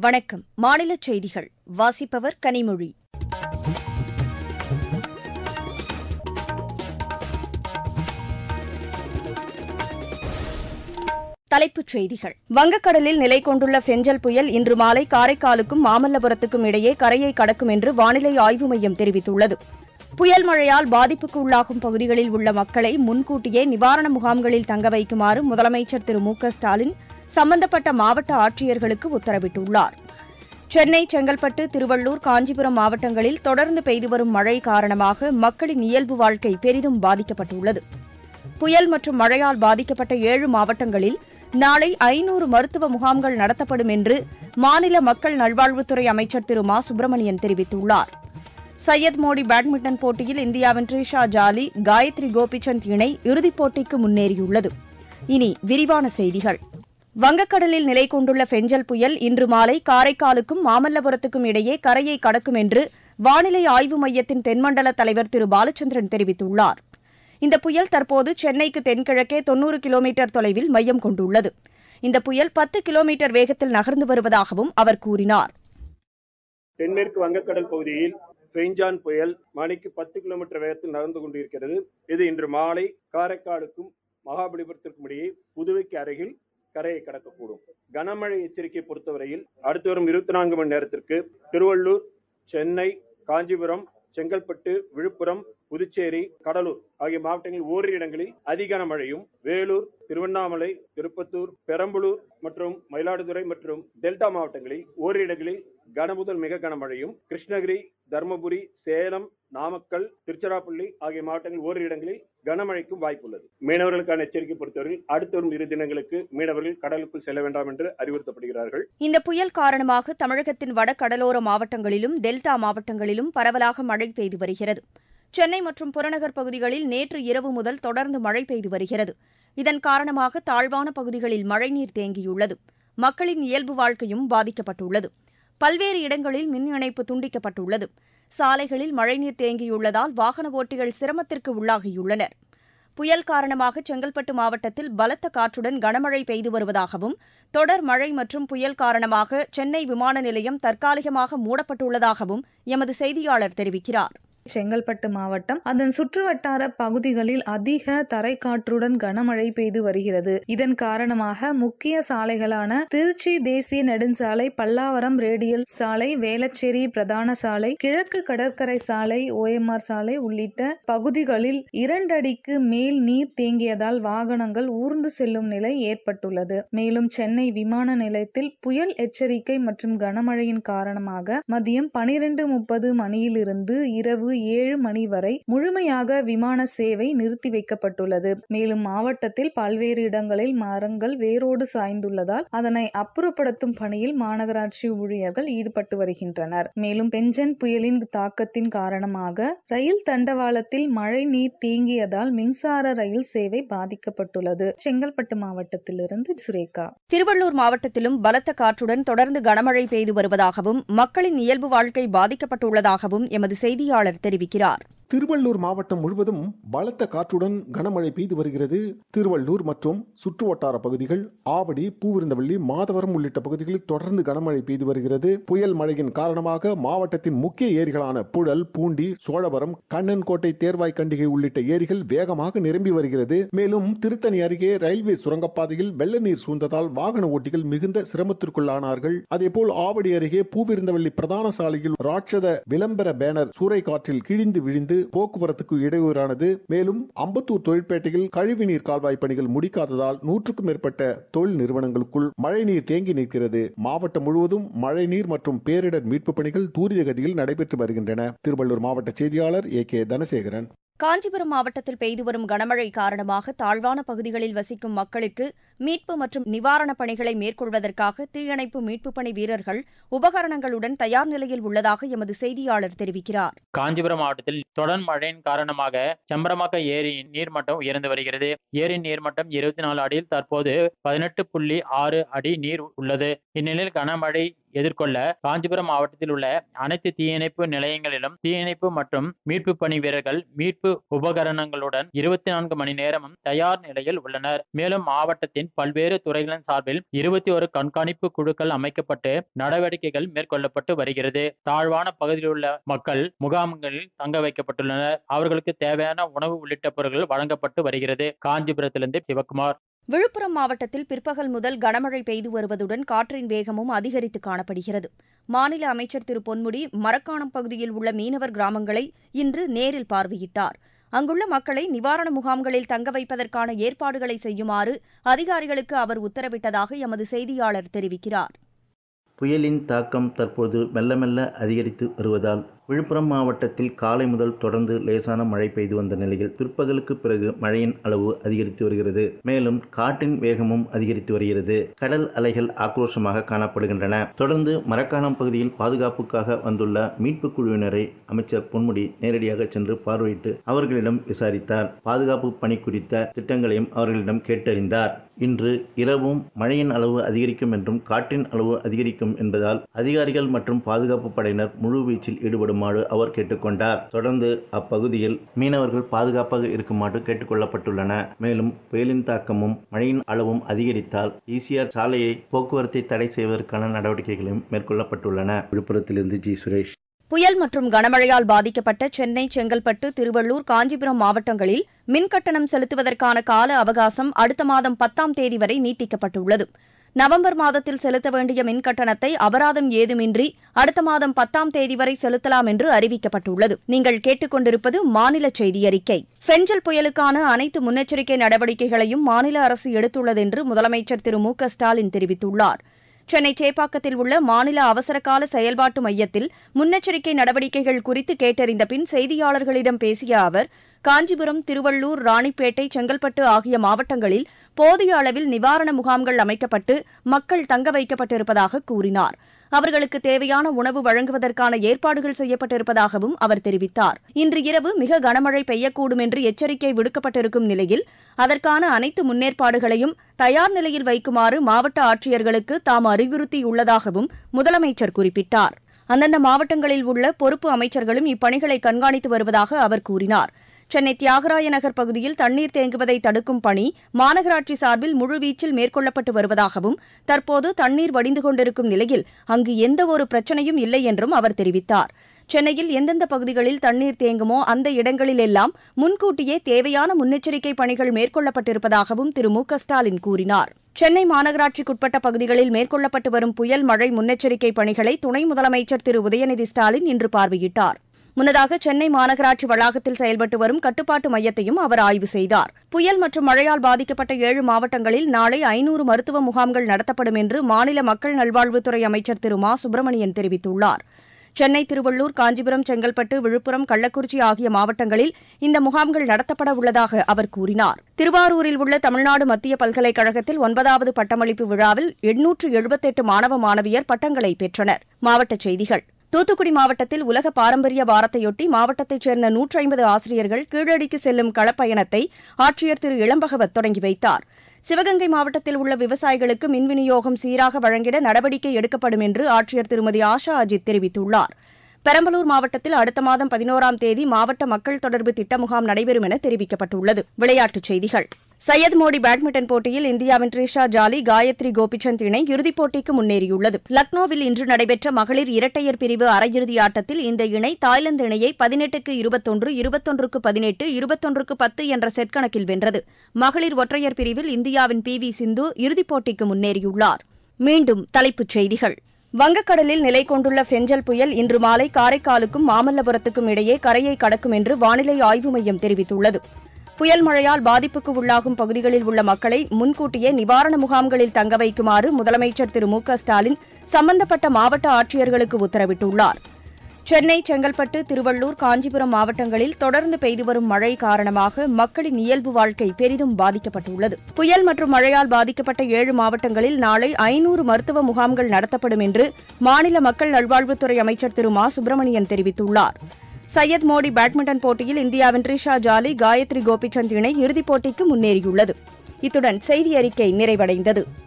வணக்கம் மாநில செய்திகள் வாசிப்பவர் கனிமொழி தலைப்புச் செய்திகள் வங்கக்கடலில் நிலை கொண்டுள்ள ஃபெஞ்சல் புயல் இன்று மாலை காரைக்காலுக்கும் மாமல்லபுரத்துக்கும் இடையே கரையை கடக்கும் என்று வானிலை ஆய்வு மையம் தெரிவித்துள்ளது புயல் மழையால் பாதிப்புக்கு உள்ளாகும் பகுதிகளில் உள்ள மக்களை முன்கூட்டியே நிவாரண முகாம்களில் தங்க வைக்குமாறு முதலமைச்சர் திரு மு க ஸ்டாலின் சம்பந்தப்பட்ட மாவட்ட ஆட்சியர்களுக்கு உத்தரவிட்டுள்ளார் சென்னை செங்கல்பட்டு திருவள்ளூர் காஞ்சிபுரம் மாவட்டங்களில் தொடர்ந்து பெய்து வரும் மழை காரணமாக மக்களின் இயல்பு வாழ்க்கை பெரிதும் பாதிக்கப்பட்டுள்ளது புயல் மற்றும் மழையால் பாதிக்கப்பட்ட ஏழு மாவட்டங்களில் நாளை ஐநூறு மருத்துவ முகாம்கள் நடத்தப்படும் என்று மாநில மக்கள் நல்வாழ்வுத்துறை அமைச்சர் திரு மா சுப்பிரமணியன் தெரிவித்துள்ளார் சையத் மோடி பேட்மிண்டன் போட்டியில் இந்தியாவின் ட்ரீஷா ஜாலி காயத்ரி கோபிச்சந்த் இணை இறுதிப் போட்டிக்கு முன்னேறியுள்ளது இனி விரிவான செய்திகள் வங்கக்கடலில் நிலை கொண்டுள்ள ஃபெஞ்சல் புயல் இன்று மாலை காரைக்காலுக்கும் மாமல்லபுரத்துக்கும் இடையே கரையை கடக்கும் என்று வானிலை ஆய்வு மையத்தின் தென்மண்டல தலைவர் திரு பாலச்சந்திரன் தெரிவித்துள்ளார் இந்த புயல் தற்போது சென்னைக்கு தென்கிழக்கே தொன்னூறு கிலோமீட்டர் தொலைவில் மையம் கொண்டுள்ளது இந்த புயல் பத்து கிலோமீட்டர் வேகத்தில் நகர்ந்து வருவதாகவும் அவர் கூறினார் தென்மேற்கு வங்கக்கடல் பகுதியில் பெய்ஞ்சான் புயல் மணிக்கு பத்து கிலோமீட்டர் வேகத்தில் நகர்ந்து கொண்டிருக்கிறது இது இன்று மாலை காரைக்காலுக்கும் மகாபலிபுரத்திற்கும் இடையே புதுவைக்கு அருகில் கரையை கடக்கக்கூடும் கனமழை எச்சரிக்கை பொறுத்தவரையில் அடுத்து வரும் இருபத்தி நான்கு மணி நேரத்திற்கு திருவள்ளூர் சென்னை காஞ்சிபுரம் செங்கல்பட்டு விழுப்புரம் புதுச்சேரி கடலூர் ஆகிய மாவட்டங்களில் ஓரிரு இடங்களில் அதிக கனமழையும் வேலூர் திருவண்ணாமலை திருப்பத்தூர் பெரம்பலூர் மற்றும் மயிலாடுதுறை மற்றும் டெல்டா மாவட்டங்களில் ஓரிரு இடங்களில் கனமுதல் மிக கனமழையும் கிருஷ்ணகிரி தருமபுரி சேலம் நாமக்கல் திருச்சிராப்பள்ளி ஆகிய மாவட்டங்களில் ஓரிரு இடங்களில் கனமழைக்கும் வாய்ப்புள்ளது மீனவர்களுக்கான எச்சரிக்கை பொறுத்தவரையில் அடுத்து வரும் இரு தினங்களுக்கு மீனவர்கள் கடலுக்குள் செல்ல வேண்டாம் என்று அறிவுறுத்தப்படுகிறார்கள் இந்த புயல் காரணமாக தமிழகத்தின் வட கடலோர மாவட்டங்களிலும் டெல்டா மாவட்டங்களிலும் பரவலாக மழை பெய்து வருகிறது சென்னை மற்றும் புறநகர் பகுதிகளில் நேற்று இரவு முதல் தொடர்ந்து மழை பெய்து வருகிறது இதன் காரணமாக தாழ்வான பகுதிகளில் மழைநீர் தேங்கியுள்ளது மக்களின் இயல்பு வாழ்க்கையும் பாதிக்கப்பட்டுள்ளது பல்வேறு இடங்களில் மின் இணைப்பு துண்டிக்கப்பட்டுள்ளது சாலைகளில் மழைநீர் தேங்கியுள்ளதால் வாகன ஓட்டிகள் சிரமத்திற்கு உள்ளாகியுள்ளனர் புயல் காரணமாக செங்கல்பட்டு மாவட்டத்தில் பலத்த காற்றுடன் கனமழை பெய்து வருவதாகவும் தொடர் மழை மற்றும் புயல் காரணமாக சென்னை விமான நிலையம் தற்காலிகமாக மூடப்பட்டுள்ளதாகவும் எமது செய்தியாளர் தெரிவிக்கிறார் செங்கல்பட்டு மாவட்டம் அதன் சுற்றுவட்டார பகுதிகளில் அதிக தரைக்காற்றுடன் கனமழை பெய்து வருகிறது இதன் காரணமாக முக்கிய சாலைகளான திருச்சி தேசிய நெடுஞ்சாலை பல்லாவரம் ரேடியல் சாலை வேளச்சேரி பிரதான சாலை கிழக்கு கடற்கரை சாலை ஓஎம்ஆர் சாலை உள்ளிட்ட பகுதிகளில் இரண்டடிக்கு மேல் நீர் தேங்கியதால் வாகனங்கள் ஊர்ந்து செல்லும் நிலை ஏற்பட்டுள்ளது மேலும் சென்னை விமான நிலையத்தில் புயல் எச்சரிக்கை மற்றும் கனமழையின் காரணமாக மதியம் பனிரெண்டு முப்பது மணியிலிருந்து இரவு ஏழு மணி வரை முழுமையாக விமான சேவை நிறுத்தி வைக்கப்பட்டுள்ளது மேலும் மாவட்டத்தில் பல்வேறு இடங்களில் மரங்கள் வேரோடு சாய்ந்துள்ளதால் அதனை அப்புறப்படுத்தும் பணியில் மாநகராட்சி ஊழியர்கள் ஈடுபட்டு வருகின்றனர் மேலும் பெஞ்சன் புயலின் தாக்கத்தின் காரணமாக ரயில் தண்டவாளத்தில் மழை நீர் தேங்கியதால் மின்சார ரயில் சேவை பாதிக்கப்பட்டுள்ளது செங்கல்பட்டு மாவட்டத்திலிருந்து சுரேகா திருவள்ளூர் மாவட்டத்திலும் பலத்த காற்றுடன் தொடர்ந்து கனமழை பெய்து வருவதாகவும் மக்களின் இயல்பு வாழ்க்கை பாதிக்கப்பட்டுள்ளதாகவும் எமது செய்தியாளர் தெரிவிக்கிறார் திருவள்ளூர் மாவட்டம் முழுவதும் பலத்த காற்றுடன் கனமழை பெய்து வருகிறது திருவள்ளூர் மற்றும் சுற்றுவட்டார பகுதிகள் ஆவடி பூவிருந்தவள்ளி மாதவரம் உள்ளிட்ட பகுதிகளில் தொடர்ந்து கனமழை பெய்து வருகிறது புயல் மழையின் காரணமாக மாவட்டத்தின் முக்கிய ஏரிகளான புழல் பூண்டி சோழவரம் கண்ணன்கோட்டை தேர்வாய் கண்டிகை உள்ளிட்ட ஏரிகள் வேகமாக நிரம்பி வருகிறது மேலும் திருத்தணி அருகே ரயில்வே சுரங்கப்பாதையில் வெள்ள நீர் சூழ்ந்ததால் வாகன ஓட்டிகள் மிகுந்த சிரமத்திற்குள்ளானார்கள் அதேபோல் ஆவடி அருகே பூவிருந்தவள்ளி பிரதான சாலையில் ராட்சத விளம்பர பேனர் சூறைக்காற்றில் கிழிந்து விழுந்து போக்குவரத்துக்கு இடையூறானது மேலும் அம்பத்தூர் தொழிற்பேட்டையில் கழிவுநீர் கால்வாய் பணிகள் முடிக்காததால் நூற்றுக்கும் மேற்பட்ட தொழில் நிறுவனங்களுக்குள் மழைநீர் தேங்கி நிற்கிறது மாவட்டம் முழுவதும் மழைநீர் மற்றும் பேரிடர் மீட்பு பணிகள் தூரிய கதியில் நடைபெற்று வருகின்றன திருவள்ளூர் மாவட்ட செய்தியாளர் ஏ கே தனசேகரன் காஞ்சிபுரம் மாவட்டத்தில் பெய்து வரும் கனமழை காரணமாக தாழ்வான பகுதிகளில் வசிக்கும் மக்களுக்கு மீட்பு மற்றும் நிவாரணப் பணிகளை மேற்கொள்வதற்காக தீயணைப்பு மீட்புப் பணி வீரர்கள் உபகரணங்களுடன் தயார் நிலையில் உள்ளதாக எமது செய்தியாளர் தெரிவிக்கிறார் காஞ்சிபுரம் மாவட்டத்தில் தொடர் மழையின் காரணமாக செம்பரமாக்க ஏரியின் நீர்மட்டம் உயர்ந்து வருகிறது ஏரியின் நீர்மட்டம் இருபத்தி நாலு அடியில் தற்போது பதினெட்டு புள்ளி ஆறு அடி நீர் உள்ளது இந்நிலையில் கனமழை எதிர்கொள்ள காஞ்சிபுரம் மாவட்டத்தில் உள்ள அனைத்து தீயணைப்பு நிலையங்களிலும் தீயணைப்பு மற்றும் மீட்பு பணி வீரர்கள் மீட்பு உபகரணங்களுடன் இருபத்தி நான்கு மணி நேரமும் தயார் நிலையில் உள்ளனர் மேலும் மாவட்டத்தின் பல்வேறு துறைகளின் சார்பில் இருபத்தி ஒரு கண்காணிப்பு குழுக்கள் அமைக்கப்பட்டு நடவடிக்கைகள் மேற்கொள்ளப்பட்டு வருகிறது தாழ்வான பகுதியில் உள்ள மக்கள் முகாம்களில் தங்க வைக்கப்பட்டுள்ளனர் அவர்களுக்கு தேவையான உணவு உள்ளிட்ட பொருட்கள் வழங்கப்பட்டு வருகிறது காஞ்சிபுரத்திலிருந்து சிவகுமார் விழுப்புரம் மாவட்டத்தில் பிற்பகல் முதல் கனமழை பெய்து வருவதுடன் காற்றின் வேகமும் அதிகரித்து காணப்படுகிறது மாநில அமைச்சர் திரு பொன்முடி மரக்காணம் பகுதியில் உள்ள மீனவர் கிராமங்களை இன்று நேரில் பார்வையிட்டார் அங்குள்ள மக்களை நிவாரண முகாம்களில் தங்க வைப்பதற்கான ஏற்பாடுகளை செய்யுமாறு அதிகாரிகளுக்கு அவர் உத்தரவிட்டதாக எமது செய்தியாளர் தெரிவிக்கிறார் புயலின் தாக்கம் தற்போது மெல்ல மெல்ல அதிகரித்து வருவதால் விழுப்புரம் மாவட்டத்தில் காலை முதல் தொடர்ந்து லேசான மழை பெய்து வந்த நிலையில் பிற்பகலுக்கு பிறகு மழையின் அளவு அதிகரித்து வருகிறது மேலும் காற்றின் வேகமும் அதிகரித்து வருகிறது கடல் அலைகள் ஆக்ரோஷமாக காணப்படுகின்றன தொடர்ந்து மரக்காணம் பகுதியில் பாதுகாப்புக்காக வந்துள்ள மீட்புக் குழுவினரை அமைச்சர் பொன்முடி நேரடியாக சென்று பார்வையிட்டு அவர்களிடம் விசாரித்தார் பாதுகாப்பு பணி குறித்த திட்டங்களையும் அவர்களிடம் கேட்டறிந்தார் இன்று இரவும் மழையின் அளவு அதிகரிக்கும் என்றும் காற்றின் அளவு அதிகரிக்கும் என்பதால் அதிகாரிகள் மற்றும் பாதுகாப்பு படையினர் முழுவீச்சில் ஈடுபடுமாறு அவர் கேட்டுக்கொண்டார் தொடர்ந்து அப்பகுதியில் மீனவர்கள் பாதுகாப்பாக இருக்குமாறு கேட்டுக்கொள்ளப்பட்டுள்ளன மேலும் புயலின் தாக்கமும் மழையின் அளவும் அதிகரித்தால் ஈசிஆர் சாலையை போக்குவரத்தை தடை செய்வதற்கான நடவடிக்கைகளும் மேற்கொள்ளப்பட்டுள்ளன விழுப்புரத்திலிருந்து ஜி சுரேஷ் புயல் மற்றும் கனமழையால் பாதிக்கப்பட்ட சென்னை செங்கல்பட்டு திருவள்ளூர் காஞ்சிபுரம் மாவட்டங்களில் மின்கட்டணம் செலுத்துவதற்கான கால அவகாசம் அடுத்த மாதம் பத்தாம் தேதி வரை நீட்டிக்கப்பட்டுள்ளது நவம்பர் மாதத்தில் செலுத்த வேண்டிய மின்கட்டணத்தை அபராதம் ஏதுமின்றி அடுத்த மாதம் பத்தாம் தேதி வரை செலுத்தலாம் என்று அறிவிக்கப்பட்டுள்ளது நீங்கள் கேட்டுக்கொண்டிருப்பது மாநில செய்தி அறிக்கை ஃபெஞ்சல் புயலுக்கான அனைத்து முன்னெச்சரிக்கை நடவடிக்கைகளையும் மாநில அரசு எடுத்துள்ளது என்று முதலமைச்சர் திரு மு க ஸ்டாலின் தெரிவித்துள்ளார் சென்னை சேப்பாக்கத்தில் உள்ள மாநில அவசரகால செயல்பாட்டு மையத்தில் முன்னெச்சரிக்கை நடவடிக்கைகள் குறித்து கேட்டறிந்த பின் செய்தியாளர்களிடம் பேசிய அவர் காஞ்சிபுரம் திருவள்ளூர் ராணிப்பேட்டை செங்கல்பட்டு ஆகிய மாவட்டங்களில் போதிய அளவில் நிவாரண முகாம்கள் அமைக்கப்பட்டு மக்கள் தங்க வைக்கப்பட்டிருப்பதாக கூறினார் அவர்களுக்கு தேவையான உணவு வழங்குவதற்கான ஏற்பாடுகள் செய்யப்பட்டிருப்பதாகவும் அவர் தெரிவித்தார் இன்று இரவு மிக கனமழை பெய்யக்கூடும் என்று எச்சரிக்கை விடுக்கப்பட்டிருக்கும் நிலையில் அதற்கான அனைத்து முன்னேற்பாடுகளையும் தயார் நிலையில் வைக்குமாறு மாவட்ட ஆட்சியர்களுக்கு தாம் அறிவுறுத்தியுள்ளதாகவும் முதலமைச்சர் குறிப்பிட்டார் அந்தந்த மாவட்டங்களில் உள்ள பொறுப்பு அமைச்சர்களும் இப்பணிகளை கண்காணித்து வருவதாக அவர் கூறினார் சென்னை தியாகராய நகர் பகுதியில் தண்ணீர் தேங்குவதை தடுக்கும் பணி மாநகராட்சி சார்பில் முழுவீச்சில் மேற்கொள்ளப்பட்டு வருவதாகவும் தற்போது தண்ணீர் வடிந்து கொண்டிருக்கும் நிலையில் அங்கு எந்தவொரு பிரச்சனையும் இல்லை என்றும் அவர் தெரிவித்தார் சென்னையில் எந்தெந்த பகுதிகளில் தண்ணீர் தேங்குமோ அந்த இடங்களிலெல்லாம் முன்கூட்டியே தேவையான முன்னெச்சரிக்கை பணிகள் மேற்கொள்ளப்பட்டிருப்பதாகவும் திரு மு க ஸ்டாலின் கூறினார் சென்னை மாநகராட்சிக்குட்பட்ட பகுதிகளில் மேற்கொள்ளப்பட்டு வரும் புயல் மழை முன்னெச்சரிக்கை பணிகளை துணை முதலமைச்சர் திரு உதயநிதி ஸ்டாலின் இன்று பார்வையிட்டார் முன்னதாக சென்னை மாநகராட்சி வளாகத்தில் செயல்பட்டு வரும் கட்டுப்பாட்டு மையத்தையும் அவர் ஆய்வு செய்தார் புயல் மற்றும் மழையால் பாதிக்கப்பட்ட ஏழு மாவட்டங்களில் நாளை ஐநூறு மருத்துவ முகாம்கள் நடத்தப்படும் என்று மாநில மக்கள் நல்வாழ்வுத்துறை அமைச்சர் திரு மா சுப்பிரமணியன் தெரிவித்துள்ளார் சென்னை திருவள்ளூர் காஞ்சிபுரம் செங்கல்பட்டு விழுப்புரம் கள்ளக்குறிச்சி ஆகிய மாவட்டங்களில் இந்த முகாம்கள் நடத்தப்பட உள்ளதாக அவர் கூறினார் திருவாரூரில் உள்ள தமிழ்நாடு மத்திய பல்கலைக்கழகத்தில் ஒன்பதாவது பட்டமளிப்பு விழாவில் எண்ணூற்று எழுபத்தெட்டு மாணவ மாணவியர் பட்டங்களை பெற்றனர் மாவட்டச் செய்திகள் தூத்துக்குடி மாவட்டத்தில் உலக பாரம்பரிய வாரத்தையொட்டி மாவட்டத்தைச் சேர்ந்த நூற்றி ஐம்பது ஆசிரியர்கள் கீழடிக்கு செல்லும் களப்பயணத்தை ஆட்சியர் திரு இளம்பகவத் தொடங்கி வைத்தார் சிவகங்கை மாவட்டத்தில் உள்ள விவசாயிகளுக்கு மின் விநியோகம் சீராக வழங்கிட நடவடிக்கை எடுக்கப்படும் என்று ஆட்சியர் திருமதி ஆஷா அஜித் தெரிவித்துள்ளார் பெரம்பலூர் மாவட்டத்தில் அடுத்த மாதம் பதினோராம் தேதி மாவட்ட மக்கள் தொடர்பு திட்ட முகாம் நடைபெறும் என தெரிவிக்கப்பட்டுள்ளது விளையாட்டுச் செய்திகள் சையத் மோடி பேட்மிண்டன் போட்டியில் இந்தியாவின் த்ரிஷா ஜாலி காயத்ரி கோபிச்சந்த் இணை இறுதிப் போட்டிக்கு முன்னேறியுள்ளது லக்னோவில் இன்று நடைபெற்ற மகளிர் இரட்டையர் பிரிவு அரையிறுதி ஆட்டத்தில் இந்த இணை தாய்லாந்து இணையை பதினெட்டுக்கு இருபத்தொன்று இருபத்தொன்றுக்கு பதினெட்டு இருபத்தொன்றுக்கு பத்து என்ற செட் கணக்கில் வென்றது மகளிர் ஒற்றையர் பிரிவில் இந்தியாவின் பி வி சிந்து இறுதிப் போட்டிக்கு முன்னேறியுள்ளார் மீண்டும் தலைப்புச் செய்திகள் வங்கக்கடலில் நிலை கொண்டுள்ள ஃபெஞ்சல் புயல் இன்று மாலை காரைக்காலுக்கும் மாமல்லபுரத்துக்கும் இடையே கரையை கடக்கும் என்று வானிலை ஆய்வு மையம் தெரிவித்துள்ளது புயல் மழையால் பாதிப்புக்கு உள்ளாகும் பகுதிகளில் உள்ள மக்களை முன்கூட்டியே நிவாரண முகாம்களில் தங்க வைக்குமாறு முதலமைச்சர் திரு மு க ஸ்டாலின் சம்பந்தப்பட்ட மாவட்ட ஆட்சியர்களுக்கு உத்தரவிட்டுள்ளார் சென்னை செங்கல்பட்டு திருவள்ளூர் காஞ்சிபுரம் மாவட்டங்களில் தொடர்ந்து பெய்து வரும் மழை காரணமாக மக்களின் இயல்பு வாழ்க்கை பெரிதும் பாதிக்கப்பட்டுள்ளது புயல் மற்றும் மழையால் பாதிக்கப்பட்ட ஏழு மாவட்டங்களில் நாளை ஐநூறு மருத்துவ முகாம்கள் நடத்தப்படும் என்று மாநில மக்கள் நல்வாழ்வுத்துறை அமைச்சர் திரு மா சுப்பிரமணியன் தெரிவித்துள்ளார் சையத் மோடி பேட்மிண்டன் போட்டியில் இந்தியாவின் த்ரிஷா ஜாலி காயத்ரி கோபிச்சந்த் இணை இறுதிப் போட்டிக்கு முன்னேறியுள்ளது இத்துடன் செய்தி அறிக்கை நிறைவடைந்தது